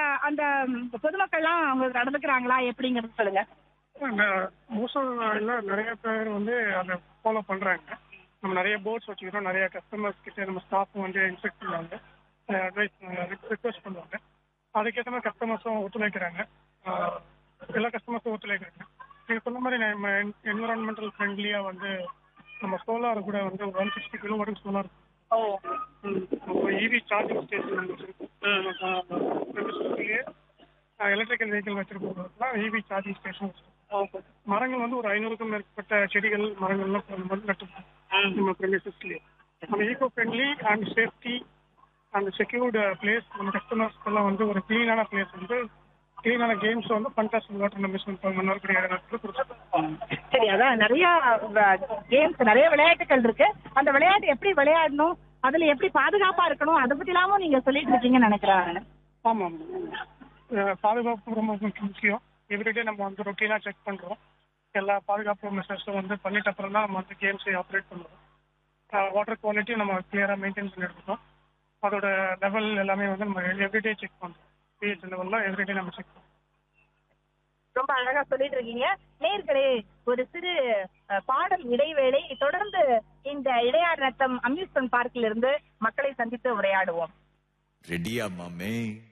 அந்த பொதுமக்கள்லாம் அவங்க நடந்துக்கிறாங்களா எப்படிங்கிறது சொல்லுங்க மோஸ்ட் நிறைய பேர் வந்து அதை ஃபாலோ பண்றாங்க நம்ம நிறைய போர்ட்ஸ் வச்சுக்கிறோம் நிறைய கஸ்டமர்ஸ் கிட்ட நம்ம ஸ்டாஃப் வந்து இன்ஸ்ட்ரக்ட் பண்ணுவாங்க அட்வைஸ் ரிக்வெஸ்ட் பண்ணுவாங்க அதுக்கேற்ற மாதிரி கஸ்டமர்ஸும் ஒத்துழைக்கிறாங்க அஹ், எல்லா கஸ்டமர்ஸும் ஒத்துழைக்கிறாங்க நீங்க சொன்ன மாதிரி நம்ம என்விரான்மெண்டல் ஃப்ரெண்ட்லியா வந்து நம்ம சோலார் கூட வந்து one sixty kilo watt solar ஓ இவி சார்ஜிங் ஸ்டேஷன் நம்ம வச்சிருக்கோம் எலக்ட்ரிக்கல் வெஹிக்கிள் வச்சிருக்கோம் இவி சார்ஜிங் ஸ்டேஷன் வச்சிருக்கோம் மரங்கள் வந்து ஒரு ஐநூறுக்கும் மேற்பட்ட செடிகள் மரங்கள்லாம் நம்ம வந்து நட்டுருக்கோம் நம்ம ப்ரெமிசஸ்லயே நம்ம eco friendly and safety and secured place நம்ம கஸ்டமர்ஸ்க்கெல்லாம் வந்து ஒரு க்ளீனான பிளேஸ் வந்து க்ளீனான கேம்ஸ் வந்து fantastic water amusement park Mannargudi இடத்துல கொடுத்துருக்கோம் சரி அதான் நிறைய கேம்ஸ் நிறைய விளையாட்டுகள் இருக்கு அந்த விளையாட்டு எப்படி விளையாடணும் அதுல எப்படி பாதுகாப்பா இருக்கணும் அதை பத்தி எல்லாமும் நீங்க சொல்லிட்டு இருக்கீங்கன்னு நினைக்கிறேன் ஆமாம் ஆமாம் பாதுகாப்பு ரொம்ப முக்கிய- முக்கியம் எவ்ரிடே நம்ம வந்து ரொட்டீனாக செக் பண்ணுறோம் எல்லா பாதுகாப்பு மெஷர்ஸும் வந்து பண்ணிட்ட அப்புறம் தான் நம்ம வந்து கேம்ஸை ஆப்ரேட் பண்ணுறோம் வாட்டர் குவாலிட்டி நம்ம கிளியராக மெயின்டைன் பண்ணிருக்கோம் அதோட லெவல் எல்லாமே வந்து நம்ம எவ்ரிடே செக் பண்ணுறோம் பிஹெச் லெவலில் எவ்ரிடே நம்ம செக் பண்ணுறோம் ரொம்ப அழகா சொல்லிட்டு இருக்கீங்க நேர்களே ஒரு சிறு அஹ், பாடல் இடைவேளை தொடர்ந்து இந்த இடையார் நத்தம் அம்யூஸ்மெண்ட் பார்க்கில் இருந்து மக்களை சந்தித்து உரையாடுவோம் ரெடியா மாமே